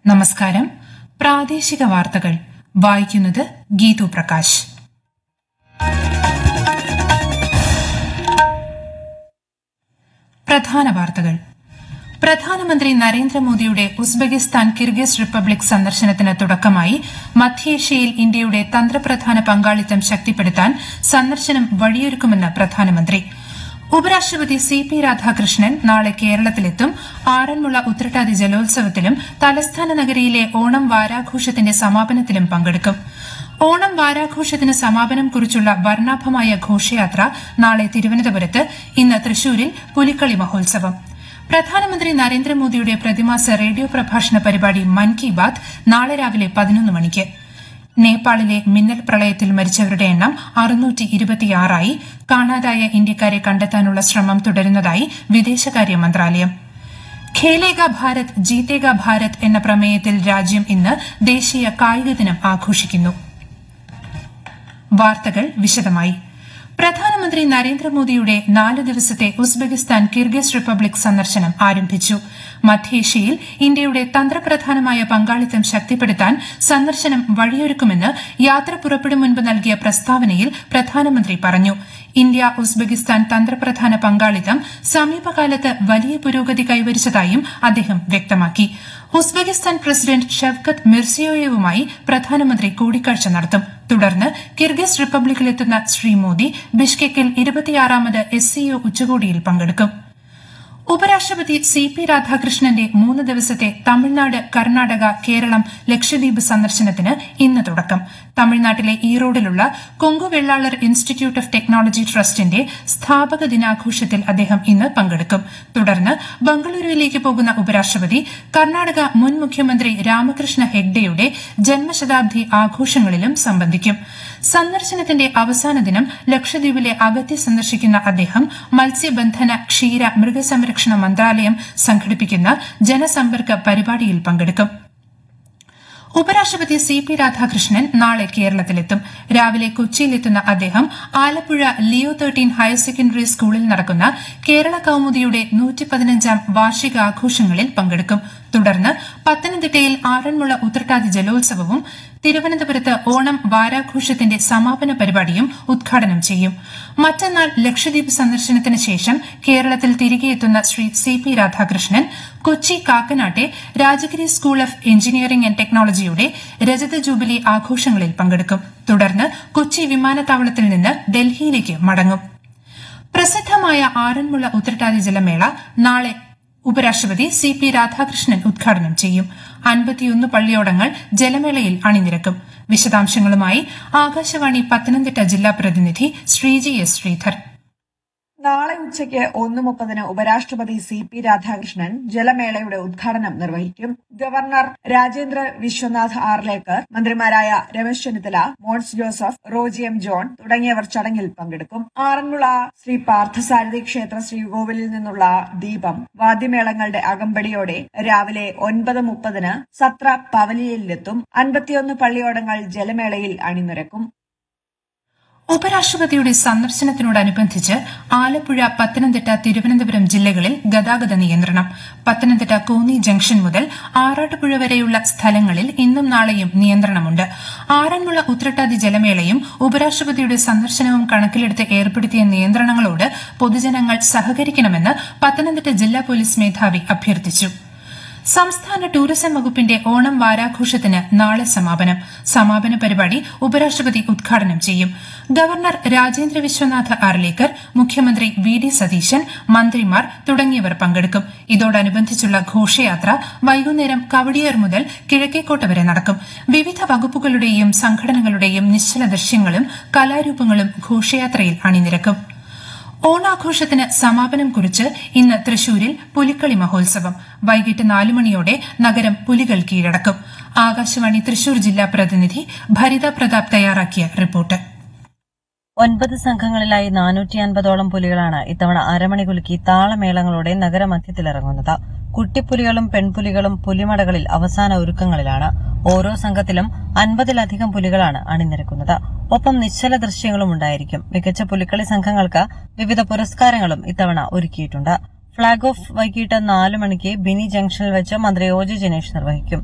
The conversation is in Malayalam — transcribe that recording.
നമസ്കാരം പ്രാദേശിക വാർത്തകൾ വായിക്കുന്നത് ഗീതു പ്രകാശ് പ്രധാന വാർത്തകൾ പ്രധാനമന്ത്രി നരേന്ദ്രമോദിയുടെ ഉസ്ബെക്കിസ്ഥാൻ കിർഗിസ് റിപ്പബ്ലിക് സന്ദർശനത്തിന് തുടക്കമായി മധ്യേഷ്യയിൽ ഇന്ത്യയുടെ തന്ത്രപ്രധാന പങ്കാളിത്തം ശക്തിപ്പെടുത്താൻ സന്ദർശനം വഴിയൊരുക്കുമെന്ന് പ്രധാനമന്ത്രി ഉപരാഷ്ട്രപതി സി പി രാധാകൃഷ്ണൻ നാളെ കേരളത്തിലെത്തും ആറന്മുള ഉത്രട്ടാതി ജലോത്സവത്തിലും തലസ്ഥാന നഗരിയിലെ ഓണം വാരാഘോഷത്തിന്റെ സമാപനത്തിലും പങ്കെടുക്കും ഓണം വാരാഘോഷത്തിന് സമാപനം കുറിച്ചുള്ള വർണ്ണാഭമായ ഘോഷയാത്ര നാളെ തിരുവനന്തപുരത്ത് ഇന്ന് തൃശൂരിൽ പുലിക്കളി മഹോത്സവം പ്രധാനമന്ത്രി നരേന്ദ്രമോദിയുടെ പ്രതിമാസ റേഡിയോ പ്രഭാഷണ പരിപാടി മൻ കി ബാത് നാളെ രാവിലെ പതിനൊന്ന് മണിക്ക് നേപ്പാളിലെ മിന്നൽ പ്രളയത്തിൽ മരിച്ചവരുടെ എണ്ണം അറുന്നൂറ്റി ഇരുപത്തിയാറായി കാണാതായ ഇന്ത്യക്കാരെ കണ്ടെത്താനുള്ള ശ്രമം തുടരുന്നതായി വിദേശകാര്യ മന്ത്രാലയം ഖേലേഗ ഭാരത് ജീതേഗ ഭാരത് എന്ന പ്രമേയത്തിൽ രാജ്യം ഇന്ന് ദേശീയ കായിക ദിനം ആഘോഷിക്കുന്നു വാർത്തകൾ വിശദമായി പ്രധാനമന്ത്രി നരേന്ദ്രമോദിയുടെ നാല് ദിവസത്തെ ഉസ്ബെക്കിസ്ഥാൻ കിർഗിസ് റിപ്പബ്ലിക് സന്ദർശനം ആരംഭിച്ചു മധ്യേഷ്യയിൽ ഇന്ത്യയുടെ തന്ത്രപ്രധാനമായ പങ്കാളിത്തം ശക്തിപ്പെടുത്താൻ സന്ദർശനം വഴിയൊരുക്കുമെന്ന് യാത്ര പുറപ്പെടും മുൻപ് നൽകിയ പ്രസ്താവനയിൽ പ്രധാനമന്ത്രി പറഞ്ഞു ഇന്ത്യ ഉസ്ബെക്കിസ്ഥാൻ തന്ത്രപ്രധാന പങ്കാളിത്തം സമീപകാലത്ത് വലിയ പുരോഗതി കൈവരിച്ചതായും അദ്ദേഹം വ്യക്തമാക്കി ഉസ്ബെക്കിസ്ഥാൻ പ്രസിഡന്റ് ഷെവ്കത്ത് മിർസിയോയേവുമായി പ്രധാനമന്ത്രി കൂടിക്കാഴ്ച നടത്തും തുടർന്ന് കിർഗിസ് റിപ്പബ്ലിക്കിലെത്തുന്ന ശ്രീ മോദി ബിഷ്കെക്കിൽ ഇരുപത്തിയാറാമത് എസ് സിഒ ഉച്ചകോടിയിൽ പങ്കെടുക്കും ഉപരാഷ്ട്രപതി സി പി രാധാകൃഷ്ണന്റെ മൂന്ന് ദിവസത്തെ തമിഴ്നാട് കർണാടക കേരളം ലക്ഷദ്വീപ് സന്ദർശനത്തിന് ഇന്ന് തുടക്കം തമിഴ്നാട്ടിലെ ഈറോഡിലുള്ള Kongu Vellalar institute of technology ട്രസ്റ്റിന്റെ സ്ഥാപക ദിനാഘോഷത്തിൽ അദ്ദേഹം ഇന്ന് പങ്കെടുക്കും തുടർന്ന് ബംഗളൂരുവിലേക്ക് പോകുന്ന ഉപരാഷ്ട്രപതി കർണാടക മുൻ മുഖ്യമന്ത്രി രാമകൃഷ്ണ ഹെഗ്ഡെയുടെ ജന്മശതാബ്ദി ആഘോഷങ്ങളിലും സംബന്ധിക്കും സന്ദർശനത്തിന്റെ അവസാന ദിനം ലക്ഷദ്വീപിലെ അഗത്തി സന്ദർശിക്കുന്ന അദ്ദേഹം മത്സ്യബന്ധന ക്ഷീര മൃഗസംരക്ഷണ മന്ത്രാലയം സംഘടിപ്പിക്കുന്ന ജനസമ്പർക്ക പരിപാടിയിൽ പങ്കെടുക്കും ഉപരാഷ്ട്രപതി സി പി രാധാകൃഷ്ണൻ നാളെ കേരളത്തിലെത്തും രാവിലെ കൊച്ചിയിലെത്തുന്ന അദ്ദേഹം Alappuzha Leo thirteen higher secondary സ്കൂളിൽ നടക്കുന്ന കേരള കൌമുദിയുടെ നൂറ്റിപ്പതിനഞ്ചാം വാർഷികാഘോഷങ്ങളിൽ പങ്കെടുക്കും തുടർന്ന് പത്തനംതിട്ടയിൽ ആറന്മുള ഉത്രട്ടാതി ജലോത്സവവും തിരുവനന്തപുരത്ത് ഓണം വാരാഘോഷത്തിന്റെ സമാപന പരിപാടിയും ഉദ്ഘാടനം ചെയ്യും മറ്റന്നാൾ ലക്ഷദ്വീപ് സന്ദർശനത്തിന് ശേഷം കേരളത്തിൽ തിരികെയെത്തുന്ന ശ്രീ സി പി രാധാകൃഷ്ണൻ കൊച്ചി കാക്കനാട്ടെ Rajagiri school of engineering and ടെക്നോളജിയുടെ രജത ജൂബിലി ആഘോഷങ്ങളിൽ പങ്കെടുക്കും തുടർന്ന് കൊച്ചി വിമാനത്താവളത്തിൽ നിന്ന് ഡൽഹിയിലേക്ക് മടങ്ങും പ്രസിദ്ധമായ ആറന്മുള ഉത്രട്ടാതി ജലമേള നാളെ ഉപരാഷ്ട്രപതി സി പി രാധാകൃഷ്ണൻ ഉദ്ഘാടനം ചെയ്യും അൻപത്തിയൊന്ന് പള്ളിയോടങ്ങൾ ജലമേളയിൽ അണിനിരക്കും വിശദാംശങ്ങളുമായി ആകാശവാണി പത്തനംതിട്ട ജില്ലാ പ്രതിനിധി ശ്രീജി എസ് ശ്രീധർ നാളെ ഉച്ചയ്ക്ക് ഒന്ന് മുപ്പതിന് ഉപരാഷ്ട്രപതി സി പി രാധാകൃഷ്ണൻ ജലമേളയുടെ ഉദ്ഘാടനം നിർവഹിക്കും ഗവർണർ രാജേന്ദ്ര വിശ്വനാഥ് ആർലേക്കർ മന്ത്രിമാരായ രമേശ് ചെന്നിത്തല മോൻസ് ജോസഫ് റോജി എം ജോൺ തുടങ്ങിയവർ ചടങ്ങിൽ പങ്കെടുക്കും ആറന്മുള ശ്രീ പാർത്ഥസാരഥി ക്ഷേത്ര ശ്രീകോവിലിൽ നിന്നുള്ള ദീപം വാദ്യമേളങ്ങളുടെ അകമ്പടിയോടെ രാവിലെ ഒൻപത് മുപ്പതിന് സത്ര പവലിയനിലെത്തും അൻപത്തിയൊന്ന് പള്ളിയോടങ്ങൾ ജലമേളയിൽ അണിനിരക്കും ഉപരാഷ്ട്രപതിയുടെ സന്ദർശനത്തിനോടനുബന്ധിച്ച് ആലപ്പുഴ പത്തനംതിട്ട തിരുവനന്തപുരം ജില്ലകളിൽ ഗതാഗത നിയന്ത്രണം പത്തനംതിട്ട കോന്നി ജംഗ്ഷൻ മുതൽ ആറാട്ടുപുഴ വരെയുള്ള സ്ഥലങ്ങളിൽ ഇന്നും നാളെയും നിയന്ത്രണമുണ്ട് ആറന്മുള ഉത്രട്ടാതി ജലമേളയും ഉപരാഷ്ട്രപതിയുടെ സന്ദർശനവും കണക്കിലെടുത്ത് ഏർപ്പെടുത്തിയ നിയന്ത്രണങ്ങളോട് പൊതുജനങ്ങൾ സഹകരിക്കണമെന്ന് പത്തനംതിട്ട ജില്ലാ പോലീസ് മേധാവി അഭ്യർത്ഥിച്ചു സംസ്ഥാന ടൂറിസം വകുപ്പിന്റെ ഓണം വാരാഘോഷത്തിന് നാളെ സമാപനം സമാപന പരിപാടി ഉപരാഷ്ട്രപതി ഉദ്ഘാടനം ചെയ്യും ഗവർണർ രാജേന്ദ്ര വിശ്വനാഥ് ആർലേക്കർ മുഖ്യമന്ത്രി വി ഡി സതീശൻ മന്ത്രിമാർ തുടങ്ങിയവർ പങ്കെടുക്കും ഇതോടനുബന്ധിച്ചുള്ള ഘോഷയാത്ര വൈകുന്നേരം കവടിയാർ മുതൽ കിഴക്കേക്കോട്ട വരെ നടക്കും വിവിധ വകുപ്പുകളുടെയും സംഘടനകളുടെയും നിശ്ചല ദൃശ്യങ്ങളും കലാരൂപങ്ങളും ഘോഷയാത്രയിൽ അണിനിരക്കും ഓണാഘോഷത്തിന് സമാപനം കുറിച്ച് ഇന്ന് തൃശൂരിൽ പുലിക്കളി മഹോത്സവം വൈകിട്ട് നാലു മണിയോടെ നഗരം പുലികൾ കീഴടക്കും ആകാശവാണി തൃശൂർ ജില്ലാ പ്രതിനിധി ഭരിത പ്രതാപ് തയ്യാറാക്കിയ റിപ്പോർട്ട് ഒൻപത് സംഘങ്ങളിലായി നാനൂറ്റി അൻപതോളം പുലികളാണ് ഇത്തവണ അരമണി കുലുക്കി താളമേളങ്ങളോടെ നഗരമധ്യത്തിലിറങ്ങുന്നത് കുട്ടിപ്പുലികളും പെൺപുലികളും പുലിമടകളിൽ അവസാന ഒരുക്കങ്ങളിലാണ് ഓരോ സംഘത്തിലും അൻപതിലധികം പുലികളാണ് അണിനിരക്കുന്നത് ഒപ്പം നിശ്ചല ദൃശ്യങ്ങളും ഉണ്ടായിരിക്കും മികച്ച പുലിക്കളി സംഘങ്ങൾക്ക് വിവിധ പുരസ്കാരങ്ങളും ഇത്തവണ ഒരുക്കിയിട്ടുണ്ട് ഫ്ളാഗ് ഓഫ് വൈകിട്ട് നാല് മണിക്ക് ബിനി ജംഗ്ഷനിൽ വെച്ച് മന്ത്രി ഒ ജെ ജനേഷ് നിർവഹിക്കും